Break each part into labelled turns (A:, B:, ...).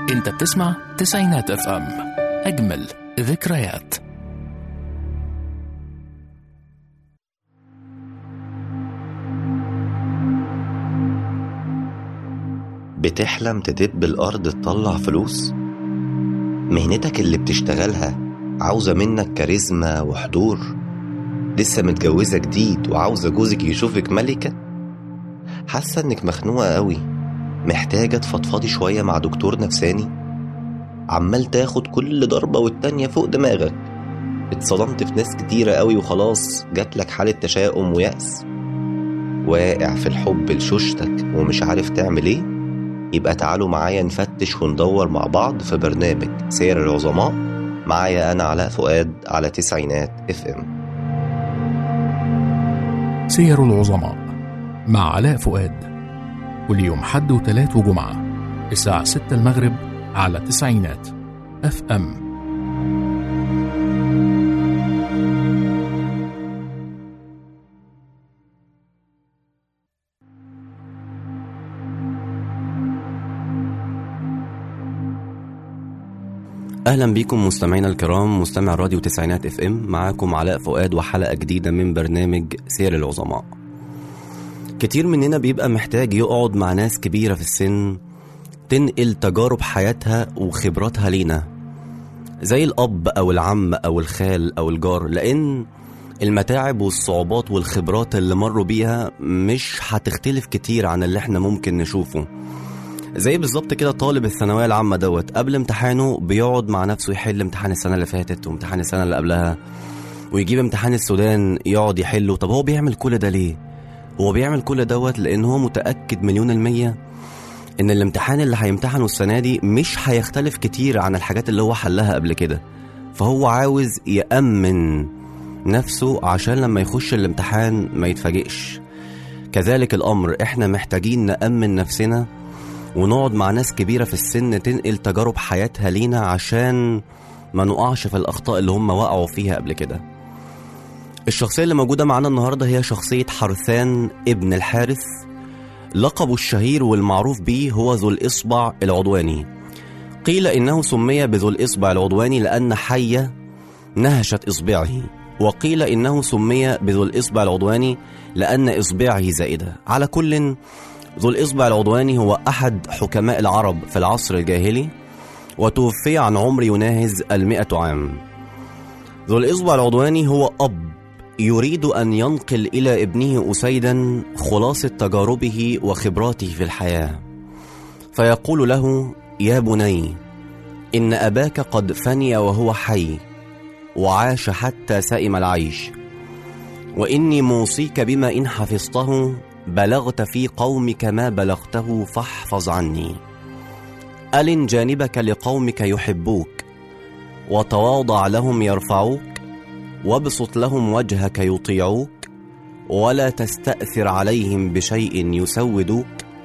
A: انت بتسمع تسعينات اف ام اجمل ذكريات
B: بتحلم تدب الأرض تطلع فلوس؟ مهنتك اللي بتشتغلها عاوزة منك كاريزما وحضور؟ لسه متجوزة جديد وعاوزة جوزك يشوفك ملكة؟ حاسة إنك مخنوقة قوي محتاجة تفضفضي شوية مع دكتور نفساني؟ عمال تاخد كل ضربة والتانية فوق دماغك اتصدمت في ناس كتيرة قوي وخلاص جاتلك حالة تشاؤم ويأس واقع في الحب لشوشتك ومش عارف تعمل ايه يبقى تعالوا معايا نفتش وندور مع بعض في برنامج سير العظماء معايا أنا علاء فؤاد على تسعينات اف ام
A: سير العظماء مع علاء فؤاد كل يوم حد وتلات وجمعة الساعة 6 المغرب على تسعينات اف ام
B: اهلا بيكم مستمعينا الكرام مستمع راديو تسعينات اف ام معاكم علاء فؤاد وحلقه جديده من برنامج سير العظماء كتير مننا بيبقى محتاج يقعد مع ناس كبيره في السن تنقل تجارب حياتها وخبراتها لينا زي الاب او العم او الخال او الجار لان المتاعب والصعوبات والخبرات اللي مروا بيها مش هتختلف كتير عن اللي احنا ممكن نشوفه زي بالظبط كده طالب الثانويه العامه دوت قبل امتحانه بيقعد مع نفسه يحل امتحان السنه اللي فاتت وامتحان السنه اللي قبلها ويجيب امتحان السودان يقعد يحله طب هو بيعمل كل ده ليه هو بيعمل كل دوت لان هو متاكد مليون الميه ان الامتحان اللي هيمتحنه السنه دي مش هيختلف كتير عن الحاجات اللي هو حلها قبل كده فهو عاوز يامن نفسه عشان لما يخش الامتحان ما يتفاجئش كذلك الامر احنا محتاجين نامن نفسنا ونقعد مع ناس كبيرة في السن تنقل تجارب حياتها لينا عشان ما نقعش في الأخطاء اللي هم وقعوا فيها قبل كده الشخصية اللي موجودة معانا النهاردة هي شخصية حرثان ابن الحارث لقبه الشهير والمعروف بيه هو ذو الإصبع العدواني قيل إنه سمي بذو الإصبع العدواني لأن حية نهشت إصبعه وقيل إنه سمي بذو الإصبع العدواني لأن إصبعه زائدة على كل ذو الإصبع العدواني هو أحد حكماء العرب في العصر الجاهلي وتوفي عن عمر يناهز المئة عام ذو الإصبع العدواني هو أب يريد أن ينقل إلى ابنه أسيدا خلاصة تجاربه وخبراته في الحياة فيقول له يا بني إن أباك قد فني وهو حي وعاش حتى سئم العيش وإني موصيك بما إن حفظته بلغت في قومك ما بلغته فاحفظ عني ألن جانبك لقومك يحبوك وتواضع لهم يرفعوك وابسط لهم وجهك يطيعوك ولا تستأثر عليهم بشيء يسودوك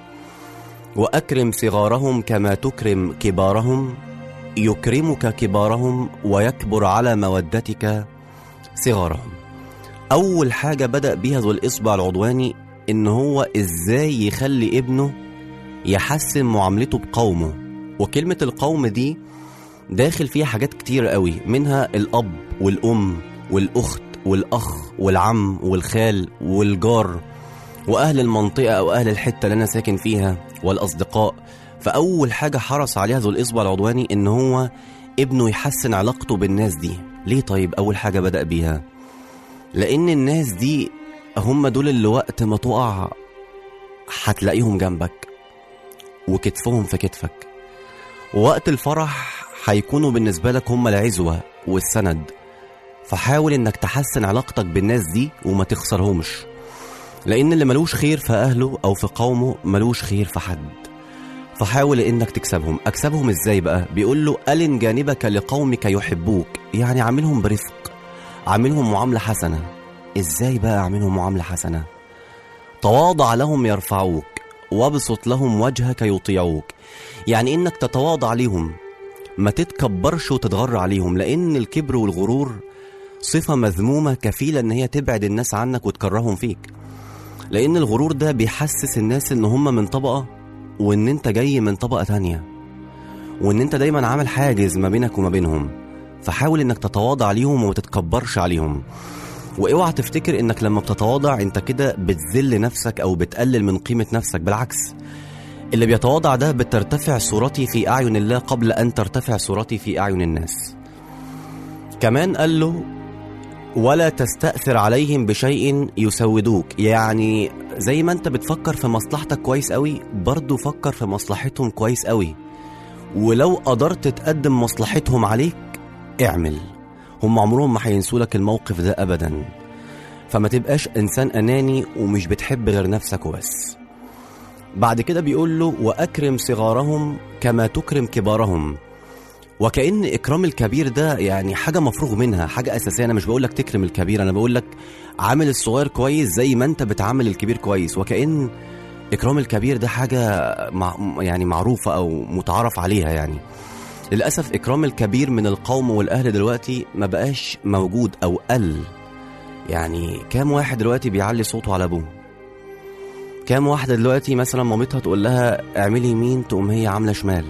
B: وأكرم صغارهم كما تكرم كبارهم يكرمك كبارهم ويكبر على مودتك صغارهم أول حاجة بدأ بيها ذو الإصبع العدواني ان هو ازاي يخلي ابنه يحسن معاملته بقومه وكلمة القوم دي داخل فيها حاجات كتير قوي منها الاب والام والاخت والاخ والعم والخال والجار واهل المنطقة او اهل الحتة اللي انا ساكن فيها والاصدقاء فاول حاجة حرص عليها ذو الاصبع العدواني ان هو ابنه يحسن علاقته بالناس دي ليه طيب اول حاجة بدأ بيها لان الناس دي هم دول اللي وقت ما تقع هتلاقيهم جنبك وكتفهم في كتفك ووقت الفرح هيكونوا بالنسبة لك هم العزوة والسند فحاول انك تحسن علاقتك بالناس دي وما تخسرهمش لان اللي ملوش خير في اهله او في قومه ملوش خير في حد فحاول انك تكسبهم اكسبهم ازاي بقى بيقول له الن جانبك لقومك يحبوك يعني عاملهم برفق عاملهم معاملة حسنة ازاي بقى اعملهم معامله حسنه تواضع لهم يرفعوك وابسط لهم وجهك يطيعوك يعني انك تتواضع ليهم ما تتكبرش وتتغر عليهم لان الكبر والغرور صفه مذمومه كفيله ان هي تبعد الناس عنك وتكرههم فيك لان الغرور ده بيحسس الناس ان هم من طبقه وان انت جاي من طبقه تانية وان انت دايما عامل حاجز ما بينك وما بينهم فحاول انك تتواضع ليهم وما تتكبرش عليهم واوعى تفتكر انك لما بتتواضع انت كده بتذل نفسك او بتقلل من قيمة نفسك بالعكس اللي بيتواضع ده بترتفع صورتي في اعين الله قبل ان ترتفع صورتي في اعين الناس كمان قال له ولا تستأثر عليهم بشيء يسودوك يعني زي ما انت بتفكر في مصلحتك كويس قوي برضو فكر في مصلحتهم كويس قوي ولو قدرت تقدم مصلحتهم عليك اعمل هم عمرهم ما هينسوا لك الموقف ده ابدا فما تبقاش انسان اناني ومش بتحب غير نفسك وبس بعد كده بيقول له واكرم صغارهم كما تكرم كبارهم وكأن إكرام الكبير ده يعني حاجة مفروغ منها حاجة أساسية أنا مش بقول لك تكرم الكبير أنا بقول لك عامل الصغير كويس زي ما أنت بتعامل الكبير كويس وكأن إكرام الكبير ده حاجة مع يعني معروفة أو متعارف عليها يعني للأسف إكرام الكبير من القوم والأهل دلوقتي ما بقاش موجود أو قل يعني كام واحد دلوقتي بيعلي صوته على أبوه كام واحدة دلوقتي مثلا مامتها تقول لها اعملي يمين تقوم هي عاملة شمال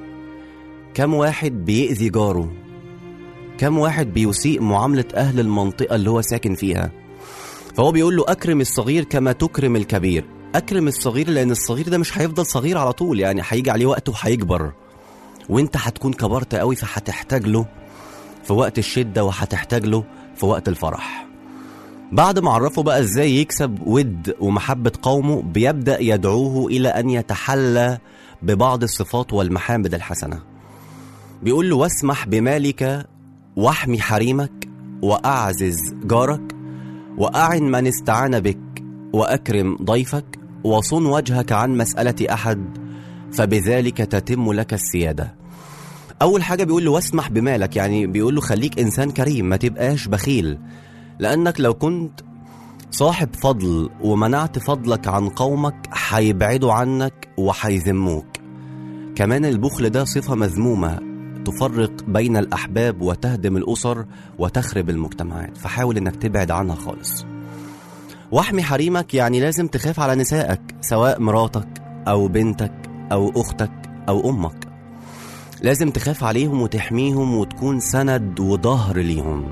B: كم واحد بيأذي جاره كم واحد بيسيء معاملة أهل المنطقة اللي هو ساكن فيها فهو بيقول له أكرم الصغير كما تكرم الكبير أكرم الصغير لأن الصغير ده مش هيفضل صغير على طول يعني هيجي عليه وقت وهيكبر وانت هتكون كبرت قوي فهتحتاج له في وقت الشدة وهتحتاج له في وقت الفرح بعد ما عرفه بقى ازاي يكسب ود ومحبة قومه بيبدأ يدعوه إلى أن يتحلى ببعض الصفات والمحامد الحسنة بيقول له واسمح بمالك واحمي حريمك وأعزز جارك وأعن من استعان بك وأكرم ضيفك وصن وجهك عن مسألة أحد فبذلك تتم لك السيادة أول حاجة بيقول له واسمح بمالك يعني بيقول له خليك إنسان كريم ما تبقاش بخيل لأنك لو كنت صاحب فضل ومنعت فضلك عن قومك هيبعدوا عنك وهيذموك كمان البخل ده صفة مذمومة تفرق بين الأحباب وتهدم الأسر وتخرب المجتمعات فحاول إنك تبعد عنها خالص واحمي حريمك يعني لازم تخاف على نسائك سواء مراتك أو بنتك أو أختك أو أمك لازم تخاف عليهم وتحميهم وتكون سند وظهر ليهم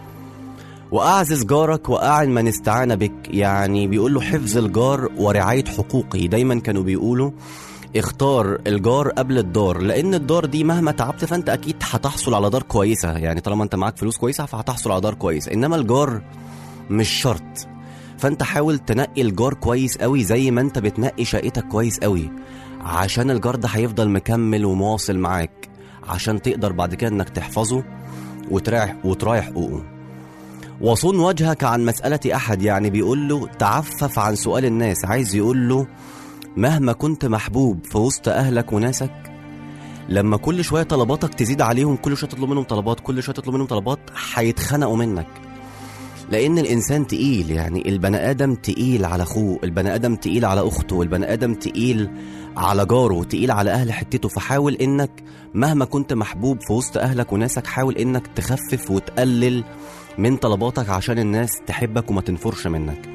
B: وأعزز جارك وأعن من استعان بك يعني بيقول له حفظ الجار ورعاية حقوقه دايما كانوا بيقولوا اختار الجار قبل الدار لان الدار دي مهما تعبت فانت اكيد هتحصل على دار كويسه يعني طالما انت معاك فلوس كويسه فهتحصل على دار كويسه انما الجار مش شرط فانت حاول تنقي الجار كويس قوي زي ما انت بتنقي شقتك كويس قوي عشان الجار ده هيفضل مكمل ومواصل معاك عشان تقدر بعد كده انك تحفظه وتراعي وتراعي حقوقه وصون وجهك عن مسألة أحد يعني بيقول له تعفف عن سؤال الناس عايز يقول له مهما كنت محبوب في وسط أهلك وناسك لما كل شوية طلباتك تزيد عليهم كل شوية تطلب منهم طلبات كل شوية تطلب منهم طلبات هيتخنقوا منك لأن الإنسان تقيل يعني البني آدم تقيل على أخوه البني آدم تقيل على أخته البني آدم تقيل على جاره تقيل على أهل حتته فحاول إنك مهما كنت محبوب في وسط أهلك وناسك حاول إنك تخفف وتقلل من طلباتك عشان الناس تحبك وما تنفرش منك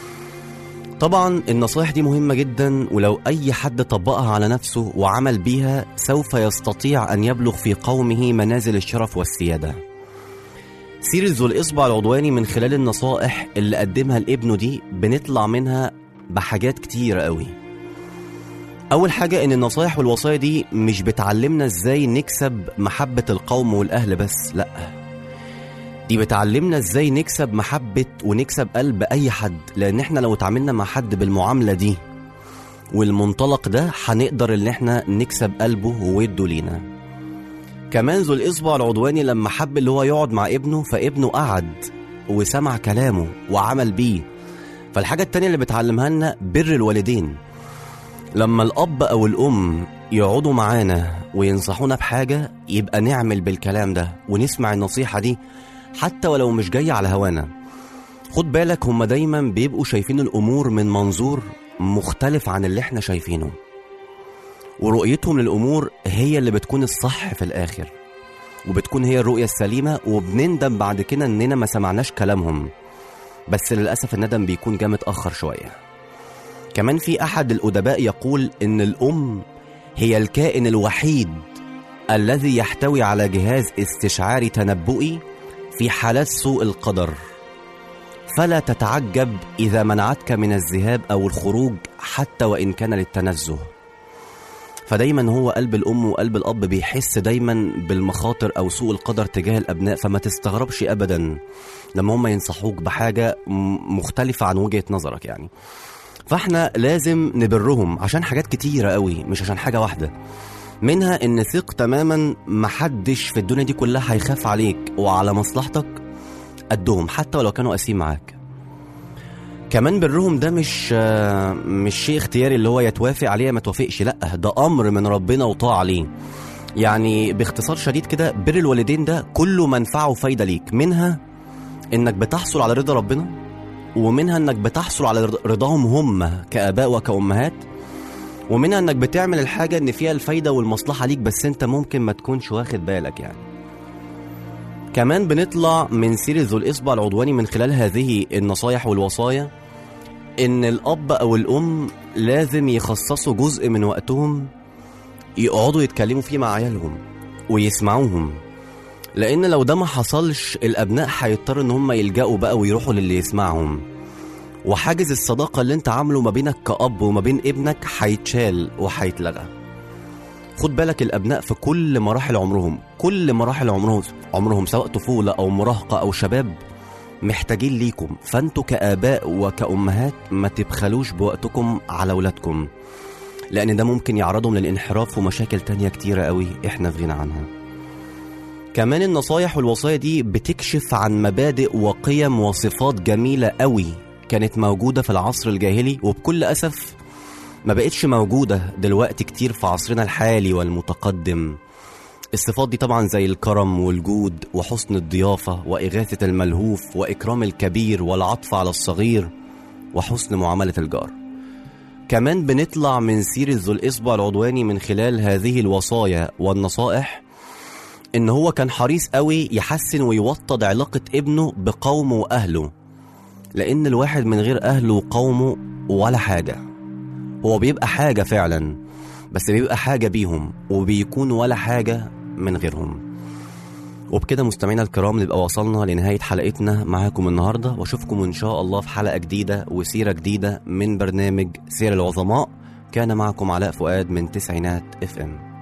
B: طبعا النصائح دي مهمة جدا ولو أي حد طبقها على نفسه وعمل بيها سوف يستطيع أن يبلغ في قومه منازل الشرف والسيادة سيرة ذو الإصبع العضواني من خلال النصائح اللي قدمها لابنه دي بنطلع منها بحاجات كتيرة قوي أول حاجة إن النصائح والوصايا دي مش بتعلمنا إزاي نكسب محبة القوم والأهل بس لأ دي بتعلمنا ازاي نكسب محبة ونكسب قلب أي حد لأن احنا لو اتعاملنا مع حد بالمعاملة دي والمنطلق ده هنقدر ان احنا نكسب قلبه ووده لينا كمان ذو الإصبع العدواني لما حب اللي هو يقعد مع ابنه فابنه قعد وسمع كلامه وعمل بيه فالحاجة التانية اللي بتعلمها لنا بر الوالدين لما الأب أو الأم يقعدوا معانا وينصحونا بحاجة يبقى نعمل بالكلام ده ونسمع النصيحة دي حتى ولو مش جاية على هوانا خد بالك هما دايما بيبقوا شايفين الأمور من منظور مختلف عن اللي احنا شايفينه ورؤيتهم للأمور هي اللي بتكون الصح في الآخر وبتكون هي الرؤية السليمة وبنندم بعد كده إننا ما سمعناش كلامهم بس للأسف الندم بيكون جه متأخر شوية كمان في أحد الأدباء يقول إن الأم هي الكائن الوحيد الذي يحتوي على جهاز استشعاري تنبؤي في حالات سوء القدر فلا تتعجب إذا منعتك من الذهاب أو الخروج حتى وإن كان للتنزه فدايما هو قلب الأم وقلب الأب بيحس دايما بالمخاطر أو سوء القدر تجاه الأبناء فما تستغربش أبدا لما هم ينصحوك بحاجة م- مختلفة عن وجهة نظرك يعني فاحنا لازم نبرهم عشان حاجات كتيرة قوي مش عشان حاجة واحدة منها ان ثق تماما محدش في الدنيا دي كلها هيخاف عليك وعلى مصلحتك قدهم حتى ولو كانوا قاسيين معاك كمان برهم ده مش آه، مش شيء اختياري اللي هو يتوافق عليه يا ما توافقش لا ده امر من ربنا وطاعه ليه يعني باختصار شديد كده بر الوالدين ده كله منفعه وفايده ليك منها انك بتحصل على رضا ربنا ومنها انك بتحصل على رض- رضاهم هم كاباء وكامهات ومنها انك بتعمل الحاجه ان فيها الفايده والمصلحه ليك بس انت ممكن ما تكونش واخد بالك يعني كمان بنطلع من سيرة ذو الإصبع العدواني من خلال هذه النصايح والوصايا إن الأب أو الأم لازم يخصصوا جزء من وقتهم يقعدوا يتكلموا فيه مع عيالهم ويسمعوهم لأن لو ده ما حصلش الأبناء هيضطروا إن هم يلجأوا بقى ويروحوا للي يسمعهم وحاجز الصداقة اللي أنت عامله ما بينك كأب وما بين ابنك هيتشال وهيتلغى خد بالك الابناء في كل مراحل عمرهم كل مراحل عمرهم عمرهم سواء طفوله او مراهقه او شباب محتاجين ليكم فانتوا كاباء وكامهات ما تبخلوش بوقتكم على اولادكم لان ده ممكن يعرضهم للانحراف ومشاكل تانية كتيرة قوي احنا في غنى عنها كمان النصايح والوصايا دي بتكشف عن مبادئ وقيم وصفات جميلة قوي كانت موجودة في العصر الجاهلي وبكل أسف ما بقتش موجودة دلوقتي كتير في عصرنا الحالي والمتقدم الصفات دي طبعا زي الكرم والجود وحسن الضيافة وإغاثة الملهوف وإكرام الكبير والعطف على الصغير وحسن معاملة الجار كمان بنطلع من سيرة ذو الإصبع العدواني من خلال هذه الوصايا والنصائح إن هو كان حريص قوي يحسن ويوطد علاقة ابنه بقومه وأهله لأن الواحد من غير أهله وقومه ولا حاجة هو بيبقى حاجة فعلا بس بيبقى حاجة بيهم وبيكون ولا حاجة من غيرهم وبكده مستمعينا الكرام نبقى وصلنا لنهاية حلقتنا معاكم النهاردة واشوفكم إن شاء الله في حلقة جديدة وسيرة جديدة من برنامج سير العظماء كان معكم علاء فؤاد من تسعينات اف ام